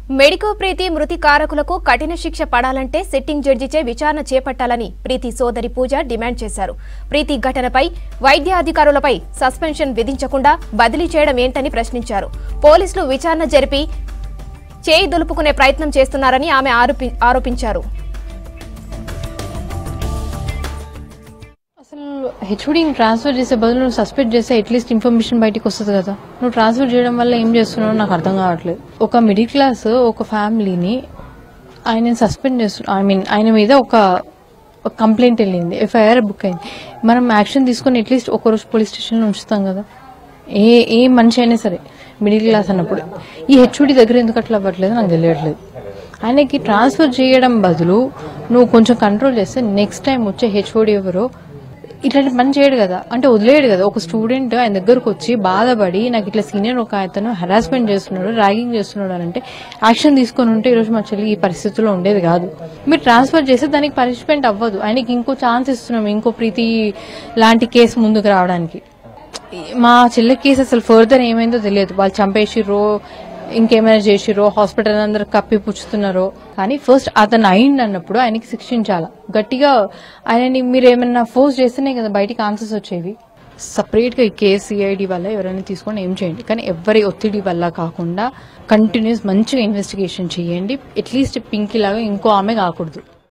medico ప్రీతి మృతి కారకులకు కఠిన శిక్ష పడాలంటే సిట్టింగ్ జడ్జిచే విచారణ చేపట్టాలని ప్రీతి సోదరి పూజ డిమాండ్ చేశారు ప్రీతి ఘటనపై వైద్య అధికారులపై సస్పెన్షన్ విధించకుండా బదిలీ చేయడం ఏంటని ప్రశ్నించారు పోలీసులు విచారణ జరిపి చేయి దులుపుకునే ప్రయత్నం చేస్తున్నారని ఆమె ఆరోపి- ఆరోపించారు అసలు హెచ్ఓడిని ట్రాన్స్ఫర్ చేసే బదులు నువ్వు సస్పెండ్ చేస్తే అట్లీస్ట్ ఇన్ఫర్మేషన్ బయటికి వస్తుంది కదా నువ్వు ట్రాన్స్ఫర్ చేయడం వల్ల ఏం చేస్తున్నావు నాకు అర్థం కావట్లేదు ఒక మిడిల్ క్లాస్ ఒక ఫ్యామిలీని ఆయన సస్పెండ్ చేస్తు ఐ మీన్ ఆయన మీద ఒక కంప్లైంట్ వెళ్ళింది ఎఫ్ఐఆర్ బుక్ అయింది మనం యాక్షన్ తీసుకొని అట్లీస్ట్ ఒక రోజు పోలీస్ స్టేషన్లో ఉంచుతాం కదా ఏ ఏ మనిషి అయినా సరే మిడిల్ క్లాస్ అన్నప్పుడు ఈ హెచ్ఓడి దగ్గర ఎందుకు అట్లా అవ్వట్లేదు నాకు తెలియట్లేదు ఆయనకి ట్రాన్స్ఫర్ చేయడం బదులు నువ్వు కొంచెం కంట్రోల్ చేస్తే నెక్స్ట్ టైం వచ్చే హెచ్ఓడి ఎవరో ఇట్లాంటి పని చేయడు కదా అంటే వదిలేడు కదా ఒక స్టూడెంట్ ఆయన దగ్గరకు వచ్చి బాధపడి నాకు ఇట్లా సీనియర్ ఒక అతను హెరాస్మెంట్ చేస్తున్నాడు ర్యాగింగ్ చేస్తున్నాడు అని అంటే యాక్షన్ తీసుకొని ఉంటే ఈరోజు మా చెల్లి ఈ పరిస్థితిలో ఉండేది కాదు మీరు ట్రాన్స్ఫర్ చేస్తే దానికి పనిష్మెంట్ అవ్వదు ఆయనకి ఇంకో ఛాన్స్ ఇస్తున్నాం ఇంకో ప్రీతి లాంటి కేసు ముందుకు రావడానికి మా చెల్లె కేసు అసలు ఫర్దర్ ఏమైందో తెలియదు వాళ్ళు చంపేసిర్రో ఇంకేమైనా చేసిర్రో హాస్పిటల్ అందరు కప్పి పుచ్చుతున్నారో కానీ ఫస్ట్ అతను అయింది అన్నప్పుడు ఆయనకి శిక్షించాల గట్టిగా ఆయనని మీరు ఏమైనా ఫోర్స్ చేస్తేనే కదా బయటికి ఆన్సర్స్ వచ్చేవి సపరేట్ గా ఈ కేసు సిఐడి వల్ల ఎవరైనా తీసుకొని ఏం చేయండి కానీ ఎవరి ఒత్తిడి వల్ల కాకుండా కంటిన్యూస్ మంచిగా ఇన్వెస్టిగేషన్ చేయండి అట్లీస్ట్ పింకీ లాగా ఇంకో ఆమె కాకూడదు